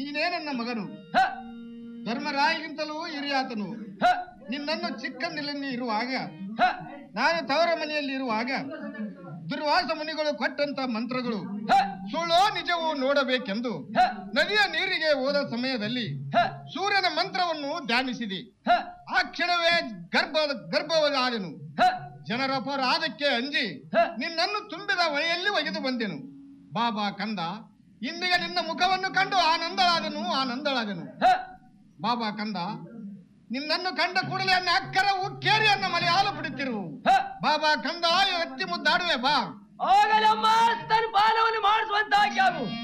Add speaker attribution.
Speaker 1: ನೀನೇ ನನ್ನ ಮಗನು
Speaker 2: ಹ,
Speaker 1: ಧರ್ಮರಾಯಿಗಿಂತಲೂ ಹಿರಿಯಾತನು
Speaker 2: ಹ,
Speaker 1: ನಿನ್ನನ್ನು ಚಿಕ್ಕಂದಿನಲ್ಲಿ ಇರುವಾಗ
Speaker 2: ಹ,
Speaker 1: ನಾನು ತವರ ಮನೆಯಲ್ಲಿ ಇರುವಾಗ ದುರ್ವಾಸ ಮುನಿಗಳು ಕೊಟ್ಟಂತ ಮಂತ್ರಗಳು
Speaker 2: ಹ,
Speaker 1: ಸುಳ್ಳೋ ನಿಜವೋ ನೋಡಬೇಕೆಂದು
Speaker 2: ಹ,
Speaker 1: ನದಿಯ ನೀರಿಗೆ ಹೋದ ಸಮಯದಲ್ಲಿ
Speaker 2: ಹ,
Speaker 1: ಸೂರ್ಯನ ಮಂತ್ರವನ್ನು ಧ್ಯಾನಿಸಿದೆ
Speaker 2: ಹ,
Speaker 1: ಆ ಕ್ಷಣವೇ ಗರ್ಭ ಗರ್ಭವಾದನು
Speaker 2: ಹ,
Speaker 1: ಜನರ ಅಪರಾಧಕ್ಕೆ ಅಂಜಿ
Speaker 2: ಹ.
Speaker 1: ನಿನ್ನನ್ನು ತುಂಬಿದ ಹೊಳೆಯಲ್ಲಿ ಒಗೆದು ಬಂದೆನು ಬಾಬಾ ಕಂದ ಇಂದಿಗೆ ನಿನ್ನ ಮುಖವನ್ನು ಕಂಡು ಆನಂದಳಾದನು ಆನಂದಳಾದನು
Speaker 2: ಹ.
Speaker 1: ಬಾಬಾ ಕಂದ ನಿನ್ನನ್ನು ಕಂಡ ಕೂಡಲೇ ನನ್ನ ಅಕ್ಕರ ಉಕ್ಕೇರಿ ಅನ್ನ ಮಲೆ ಹಾಲು ಬಿಡುತ್ತಿರು
Speaker 2: ಹ.
Speaker 1: ಬಾಬಾ ಕಂದ ಎತ್ತಿ ಮುದ್ದಾಡುವೆ ಬಾ
Speaker 2: ಆಗಲಮ್ಮ ಸ್ತನಪಾನವನ್ನು ಮಾಡಿಸುವಂತ